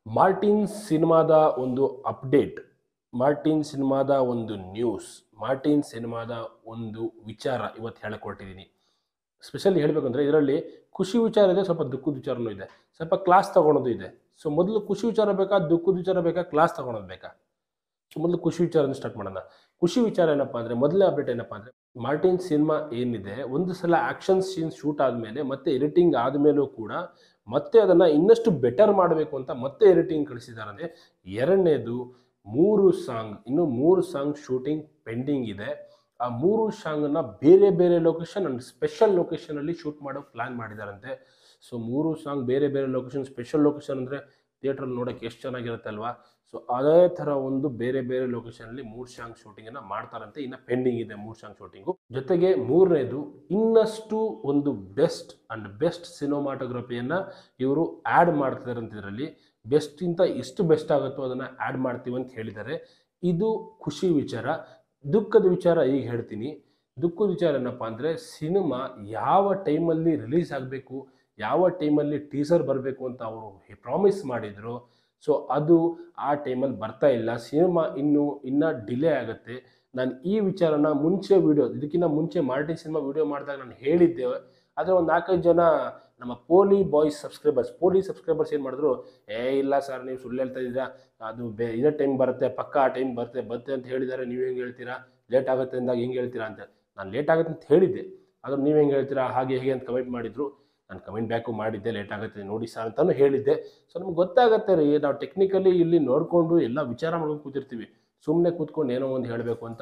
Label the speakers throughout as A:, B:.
A: Martin ಸಿನಿಮಾದ ಒಂದು update Martin ಸಿನಿಮಾದ ಒಂದು ನ್ಯೂಸ್ ಮಾರ್ಟಿನ್ ಸಿನಿಮಾದ ಒಂದು ವಿಚಾರ ಇವತ್ತು ಹೇಳಕ್ ಹೊರಟಿದ್ದೀನಿ ಸ್ಪೆಷಲಿ ಹೇಳಬೇಕಂದ್ರೆ ಇದರಲ್ಲಿ ಖುಷಿ ವಿಚಾರ ಇದೆ ಸ್ವಲ್ಪ ದುಃಖದ ವಿಚಾರನೂ ಇದೆ ಸ್ವಲ್ಪ ಕ್ಲಾಸ್ ತಗೊಳೋದು ಇದೆ ಸೊ ಮೊದಲು ಖುಷಿ ವಿಚಾರ ಬೇಕಾ ದುಃಖದ ವಿಚಾರ ಬೇಕಾ ಕ್ಲಾಸ್ ತಗೊಳೋದು ಬೇಕಾ ಸೊ ಮೊದಲು ಖುಷಿ ವಿಚಾರದಿಂದ ಸ್ಟಾರ್ಟ್ ಮಾಡೋಣ ಖುಷಿ ವಿಚಾರ ಏನಪ್ಪ ಅಂದರೆ ಮೊದಲನೇ ಅಪ್ಡೇಟ್ ಏನಪ್ಪ ಅಂದರೆ ಮಾರ್ಟಿನ್ ಸಿನಿಮಾ ಏನಿದೆ ಒಂದು ಸಲ ಆ್ಯಕ್ಷನ್ ಸೀನ್ ಶೂಟ್ ಆದಮೇಲೆ ಮತ್ತೆ ಎಡಿಟಿಂಗ್ ಆದಮೇಲೂ ಕೂಡ ಮತ್ತೆ ಅದನ್ನು ಇನ್ನಷ್ಟು ಬೆಟರ್ ಮಾಡಬೇಕು ಅಂತ ಮತ್ತೆ ಎಡಿಟಿಂಗ್ ಕಳಿಸಿದ್ದಾರೆ ಅಂದರೆ ಎರಡನೇದು ಮೂರು ಸಾಂಗ್ ಇನ್ನು ಮೂರು ಸಾಂಗ್ ಶೂಟಿಂಗ್ ಪೆಂಡಿಂಗ್ ಇದೆ ಆ ಮೂರು ಸಾಂಗನ್ನು ಬೇರೆ ಬೇರೆ ಲೊಕೇಶನ್ ಅಂಡ್ ಸ್ಪೆಷಲ್ ಲೊಕೇಶನಲ್ಲಿ ಶೂಟ್ ಮಾಡೋ ಪ್ಲ್ಯಾನ್ ಮಾಡಿದಾರಂತೆ ಸೊ ಮೂರು ಸಾಂಗ್ ಬೇರೆ ಬೇರೆ ಲೊಕೇಶನ್ ಸ್ಪೆಷಲ್ ಲೊಕೇಶನ್ ಅಂದರೆ ಥಿಯೇಟ್ರಲ್ಲಿ ನೋಡೋಕ್ಕೆ ಎಷ್ಟು ಚೆನ್ನಾಗಿರುತ್ತೆ ಅಲ್ವಾ ಸೊ ಅದೇ ಥರ ಒಂದು ಬೇರೆ ಬೇರೆ ಲೊಕೇಶನಲ್ಲಿ ಮೂರು ಸಾಂಗ್ ಶೂಟಿಂಗನ್ನು ಮಾಡ್ತಾರಂತೆ ಇನ್ನು ಪೆಂಡಿಂಗ್ ಇದೆ ಮೂರು ಸಾಂಗ್ ಶೂಟಿಂಗು ಜೊತೆಗೆ ಮೂರನೇದು ಇನ್ನಷ್ಟು ಒಂದು ಬೆಸ್ಟ್ ಆ್ಯಂಡ್ ಬೆಸ್ಟ್ ಸಿನಿಮಾಟೋಗ್ರಫಿಯನ್ನು ಇವರು ಆ್ಯಡ್ ಮಾಡ್ತಿದ್ದಾರೆ ಅಂತ ಇದರಲ್ಲಿ ಬೆಸ್ಟಿಂತ ಎಷ್ಟು ಬೆಸ್ಟ್ ಆಗುತ್ತೋ ಅದನ್ನು ಆ್ಯಡ್ ಮಾಡ್ತೀವಿ ಅಂತ ಹೇಳಿದ್ದಾರೆ ಇದು ಖುಷಿ ವಿಚಾರ ದುಃಖದ ವಿಚಾರ ಈಗ ಹೇಳ್ತೀನಿ ದುಃಖದ ವಿಚಾರ ಏನಪ್ಪ ಅಂದರೆ ಸಿನಿಮಾ ಯಾವ ಟೈಮಲ್ಲಿ ರಿಲೀಸ್ ಆಗಬೇಕು ಯಾವ ಟೈಮಲ್ಲಿ ಟೀಸರ್ ಬರಬೇಕು ಅಂತ ಅವರು ಪ್ರಾಮಿಸ್ ಮಾಡಿದರು ಸೊ ಅದು ಆ ಟೈಮಲ್ಲಿ ಬರ್ತಾ ಇಲ್ಲ ಸಿನಿಮಾ ಇನ್ನೂ ಇನ್ನೂ ಡಿಲೇ ಆಗುತ್ತೆ ನಾನು ಈ ವಿಚಾರನ ಮುಂಚೆ ವಿಡಿಯೋ ಇದಕ್ಕಿಂತ ಮುಂಚೆ ಮಾರ್ಟಿನ್ ಸಿನಿಮಾ ವಿಡಿಯೋ ಮಾಡಿದಾಗ ನಾನು ಹೇಳಿದ್ದೆ ಆದರೆ ಒಂದು ನಾಲ್ಕೈದು ಜನ ನಮ್ಮ ಪೋಲಿ ಬಾಯ್ಸ್ ಸಬ್ಸ್ಕ್ರೈಬರ್ಸ್ ಪೋಲಿ ಸಬ್ಸ್ಕ್ರೈಬರ್ಸ್ ಏನು ಮಾಡಿದ್ರು ಏ ಇಲ್ಲ ಸರ್ ನೀವು ಸುಳ್ಳು ಹೇಳ್ತಾ ಇದ್ದೀರಾ ಅದು ಬೇ ಇದೇ ಟೈಮ್ ಬರುತ್ತೆ ಪಕ್ಕ ಆ ಟೈಮ್ ಬರುತ್ತೆ ಬರುತ್ತೆ ಅಂತ ಹೇಳಿದ್ದಾರೆ ನೀವು ಹೆಂಗೆ ಹೇಳ್ತೀರಾ ಲೇಟ್ ಆಗುತ್ತೆ ಅಂದಾಗ ಹೆಂಗೆ ಹೇಳ್ತೀರಾ ಅಂತ ನಾನು ಲೇಟ್ ಆಗುತ್ತೆ ಅಂತ ಹೇಳಿದ್ದೆ ಆದ್ರೆ ನೀವು ಹೆಂಗೆ ಹೇಳ್ತೀರಾ ಹಾಗೆ ಹೇಗೆ ಅಂತ ಕಮೆಂಟ್ ಮಾಡಿದ್ರು ನಾನು ಕಮೆಂಟ್ ಬ್ಯಾಕು ಮಾಡಿದ್ದೆ ಲೇಟ್ ಆಗುತ್ತೆ ನೋಡಿ ಸರ್ ಅಂತಲೂ ಹೇಳಿದ್ದೆ ಸೊ ನಮ್ಗೆ ಗೊತ್ತಾಗತ್ತೆ ರೀ ನಾವು ಟೆಕ್ನಿಕಲಿ ಇಲ್ಲಿ ನೋಡಿಕೊಂಡು ಎಲ್ಲ ವಿಚಾರ ಮಾಡ್ಕೊಂಡು ಕೂತಿರ್ತೀವಿ ಸುಮ್ಮನೆ ಕೂತ್ಕೊಂಡು ಏನೋ ಒಂದು ಹೇಳಬೇಕು ಅಂತ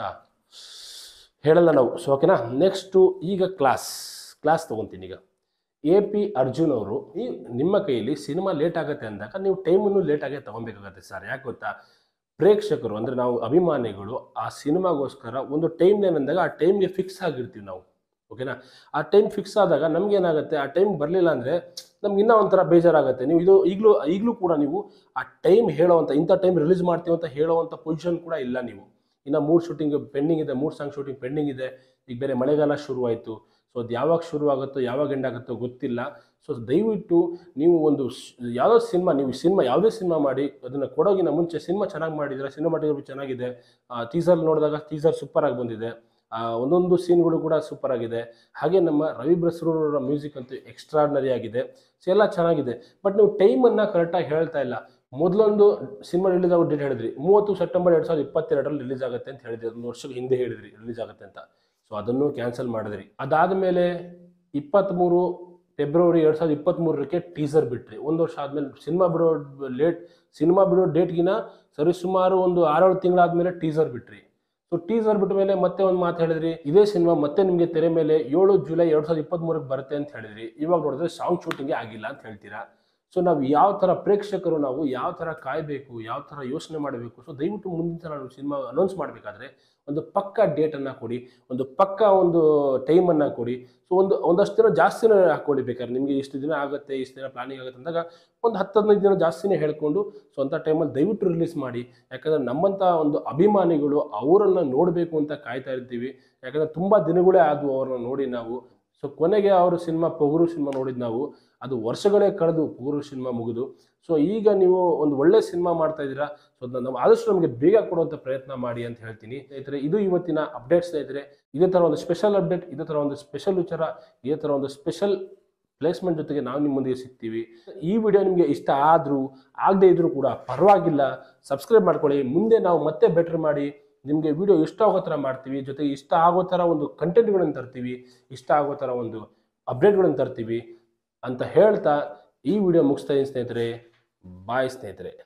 A: ಹೇಳಲ್ಲ ನಾವು ಸೊ ಓಕೆನಾ ನೆಕ್ಸ್ಟು ಈಗ ಕ್ಲಾಸ್ ಕ್ಲಾಸ್ ತೊಗೊತೀನಿ ಈಗ ಎ ಪಿ ಅರ್ಜುನ್ ಅವರು ಈ ನಿಮ್ಮ ಕೈಯಲ್ಲಿ ಸಿನಿಮಾ ಲೇಟ್ ಆಗುತ್ತೆ ಅಂದಾಗ ನೀವು ಟೈಮನ್ನು ಲೇಟಾಗೆ ತೊಗೊಬೇಕಾಗತ್ತೆ ಸರ್ ಯಾಕೆ ಗೊತ್ತಾ ಪ್ರೇಕ್ಷಕರು ಅಂದರೆ ನಾವು ಅಭಿಮಾನಿಗಳು ಆ ಸಿನಿಮಾಗೋಸ್ಕರ ಒಂದು ಟೈಮ್ ಏನಂದಾಗ ಆ ಟೈಮ್ಗೆ ಫಿಕ್ಸ್ ಆಗಿರ್ತೀವಿ ನಾವು ಓಕೆನಾ ಆ ಟೈಮ್ ಫಿಕ್ಸ್ ಆದಾಗ ನಮ್ಗೇನಾಗುತ್ತೆ ಆ ಟೈಮ್ ಬರಲಿಲ್ಲ ಅಂದರೆ ನಮ್ಗೆ ಇನ್ನೂ ಒಂಥರ ಬೇಜಾರಾಗುತ್ತೆ ನೀವು ಇದು ಈಗಲೂ ಈಗಲೂ ಕೂಡ ನೀವು ಆ ಟೈಮ್ ಹೇಳೋವಂಥ ಇಂಥ ಟೈಮ್ ರಿಲೀಸ್ ಮಾಡ್ತೀವಿ ಅಂತ ಹೇಳೋವಂಥ ಪೊಸಿಷನ್ ಕೂಡ ಇಲ್ಲ ನೀವು ಇನ್ನು ಮೂರು ಶೂಟಿಂಗ್ ಪೆಂಡಿಂಗ್ ಇದೆ ಮೂರು ಸಾಂಗ್ ಶೂಟಿಂಗ್ ಪೆಂಡಿಂಗ್ ಇದೆ ಈಗ ಬೇರೆ ಮಳೆಗಾಲ ಶುರುವಾಯಿತು ಸೊ ಅದು ಯಾವಾಗ ಶುರುವಾಗುತ್ತೋ ಯಾವಾಗ ಎಂಡ್ ಆಗುತ್ತೋ ಗೊತ್ತಿಲ್ಲ ಸೊ ದಯವಿಟ್ಟು ನೀವು ಒಂದು ಸ್- ಯಾವುದೋ ಸಿನಿಮಾ ನೀವು ಸಿನಿಮಾ ಯಾವುದೇ ಸಿನಿಮಾ ಮಾಡಿ ಅದನ್ನು ಕೊಡೋಗಿನ ಮುಂಚೆ ಸಿನಿಮಾ ಚೆನ್ನಾಗಿ ಮಾಡಿದರೆ ಸಿನಿಮಾಟೋಗ್ರಫಿ ಚೆನ್ನಾಗಿದೆ ಟೀಸರ್ ನೋಡಿದಾಗ ಟೀಸರ್ ಸೂಪರಾಗಿ ಬಂದಿದೆ ಆ, ಒಂದೊಂದು ಸೀನ್ಗಳು ಕೂಡ ಸೂಪರ್ ಆಗಿದೆ ಹಾಗೆ ನಮ್ಮ ರವಿ ಬಸ್ರೂರವರ ಮ್ಯೂಸಿಕ್ ಅಂತೂ ಎಕ್ಸ್ಟ್ರಾರ್ನರಿ ಆಗಿದೆ ಸೊ ಎಲ್ಲ ಚೆನ್ನಾಗಿದೆ ಬಟ್ ನೀವು ಟೈಮನ್ನು ಕರೆಕ್ಟಾಗಿ ಹೇಳ್ತಾ ಇಲ್ಲ ಮೊದಲೊಂದು ಸಿನಿಮಾ ರಿಲೀಸ್ ಆಗೋ ಡೇಟ್ ಹೇಳಿದ್ರಿ ಮೂವತ್ತು ಸೆಪ್ಟೆಂಬರ್ ಎರಡು ಸಾವಿರದ ಇಪ್ಪತ್ತೆರಡರಲ್ಲಿ ರಿಲೀಸ್ ಆಗುತ್ತೆ ಅಂತ ಹೇಳಿದ್ರಿ ಒಂದು ವರ್ಷದ ಹಿಂದೆ ಹೇಳಿದ್ರಿ ರಿಲೀಸ್ ಆಗುತ್ತೆ ಅಂತ ಸೊ ಅದನ್ನು ಕ್ಯಾನ್ಸಲ್ ಮಾಡಿದ್ರಿ ಅದಾದಮೇಲೆ ಇಪ್ಪತ್ತ್ಮೂರು ಫೆಬ್ರವರಿ ಎರಡು ಸಾವಿರದ ಇಪ್ಪತ್ತ್ಮೂರಕ್ಕೆ ಟೀಸರ್ ಬಿಟ್ರಿ ಒಂದು ವರ್ಷ ಆದಮೇಲೆ ಸಿನಿಮಾ ಬಿಡೋ ಲೇಟ್ ಸಿನಿಮಾ ಬಿಡೋ ಡೇಟ್ಗಿನ ಸರಿ ಸುಮಾರು ಒಂದು ಆರೇಳು ತಿಂಗಳಾದ್ಮೇಲೆ ಟೀಸರ್ ಬಿಟ್ರಿ ಸೊ ಟೀಸರ್ ಬಿಟ್ಟ ಮೇಲೆ ಮತ್ತೆ ಒಂದು ಮಾತು ಹೇಳಿದ್ರಿ ಇದೇ ಸಿನಿಮಾ ಮತ್ತೆ ನಿಮಗೆ ತೆರೆ ಮೇಲೆ ಏಳು ಜುಲೈ ಎರಡು ಸಾವಿರದ ಇಪ್ಪತ್ತ್ಮೂರಕ್ಕೆ ಬರುತ್ತೆ ಅಂತ ಹೇಳಿದ್ರಿ ಇವಾಗ ನೋಡಿದ್ರೆ ಸಾಂಗ್ ಶೂಟಿಂಗೇ ಆಗಿಲ್ಲ ಅಂತ ಹೇಳ್ತೀರಾ ಸೊ ನಾವು ಯಾವ ಥರ ಪ್ರೇಕ್ಷಕರು ನಾವು ಯಾವ ಥರ ಕಾಯಬೇಕು ಯಾವ ಥರ ಯೋಚನೆ ಮಾಡಬೇಕು ಸೊ ದಯವಿಟ್ಟು ಮುಂದಿನ ಸಲ ನಾವು ಸಿನಿಮಾ ಅನೌನ್ಸ್ ಮಾಡಬೇಕಾದ್ರೆ ಒಂದು ಪಕ್ಕ ಡೇಟನ್ನು ಕೊಡಿ ಒಂದು ಪಕ್ಕ ಒಂದು ಟೈಮನ್ನು ಕೊಡಿ ಸೊ ಒಂದು ಒಂದಷ್ಟು ದಿನ ಜಾಸ್ತಿನೇ ಹಾಕ್ಕೊಳ್ಳಿ ಬೇಕಾದ್ರೆ ನಿಮಗೆ ಇಷ್ಟು ದಿನ ಆಗುತ್ತೆ ಇಷ್ಟು ದಿನ ಪ್ಲಾನಿಂಗ್ ಆಗುತ್ತೆ ಅಂದಾಗ ಒಂದು ಹತ್ತು ಹದಿನೈದು ದಿನ ಜಾಸ್ತಿನೇ ಹೇಳ್ಕೊಂಡು ಸೊ ಅಂಥ ಟೈಮಲ್ಲಿ ದಯವಿಟ್ಟು ರಿಲೀಸ್ ಮಾಡಿ ಯಾಕಂದರೆ ನಮ್ಮಂಥ ಒಂದು ಅಭಿಮಾನಿಗಳು ಅವರನ್ನು ನೋಡಬೇಕು ಅಂತ ಕಾಯ್ತಾ ಇರ್ತೀವಿ ಯಾಕಂದರೆ ತುಂಬ ದಿನಗಳೇ ಆದವು ಅವ್ರನ್ನ ನೋಡಿ ನಾವು ಸೊ ಕೊನೆಗೆ ಅವರು ಸಿನಿಮಾ ಪೊಗರು ಸಿನಿಮಾ ನೋಡಿದ್ದು ನಾವು ಅದು ವರ್ಷಗಳೇ ಕಳೆದು ಪೊಗರು ಸಿನಿಮಾ ಮುಗಿದು ಸೊ ಈಗ ನೀವು ಒಂದು ಒಳ್ಳೆ ಸಿನಿಮಾ ಮಾಡ್ತಾ ಇದ್ದೀರಾ ಸೊ ಅದನ್ನ ನಾವು ಆದಷ್ಟು ನಮಗೆ ಬೇಗ ಕೊಡುವಂಥ ಪ್ರಯತ್ನ ಮಾಡಿ ಅಂತ ಹೇಳ್ತೀನಿ ಸ್ನೇಹಿತರೆ ಇದು ಇವತ್ತಿನ ಅಪ್ಡೇಟ್ ಸ್ನೇಹಿತರೆ ಇದೇ ಥರ ಒಂದು ಸ್ಪೆಷಲ್ ಅಪ್ಡೇಟ್ ಇದೇ ಥರ ಒಂದು ಸ್ಪೆಷಲ್ ವಿಚಾರ ಇದೇ ಥರ ಒಂದು ಸ್ಪೆಷಲ್ ಪ್ಲೇಸ್ಮೆಂಟ್ ಜೊತೆಗೆ ನಾವು ನಿಮ್ಮೊಂದಿಗೆ ಸಿಗ್ತೀವಿ ಈ ವಿಡಿಯೋ ನಿಮಗೆ ಇಷ್ಟ ಆದರೂ ಆಗದೇ ಇದ್ರೂ ಕೂಡ ಪರವಾಗಿಲ್ಲ ಸಬ್ಸ್ಕ್ರೈಬ್ ಮಾಡ್ಕೊಳ್ಳಿ ಮುಂದೆ ನಾವು ಮತ್ತೆ ಬೆಟರ್ ಮಾಡಿ ನಿಮಗೆ ವಿಡಿಯೋ ಇಷ್ಟ ಆಗೋ ಥರ ಮಾಡ್ತೀವಿ ಜೊತೆಗೆ ಇಷ್ಟ ಆಗೋ ಥರ ಒಂದು ಕಂಟೆಂಟ್ಗಳನ್ನು ತರ್ತೀವಿ ಇಷ್ಟ ಆಗೋ ಥರ ಒಂದು ಅಪ್ಡೇಟ್ಗಳನ್ನು ತರ್ತೀವಿ ಅಂತ ಹೇಳ್ತಾ ಈ ವಿಡಿಯೋ ಮುಗಿಸ್ತಾ ಇದ್ದೀನಿ ಸ್ನೇಹಿತರೆ ಬಾಯ್ ಸ್ನೇಹಿತರೆ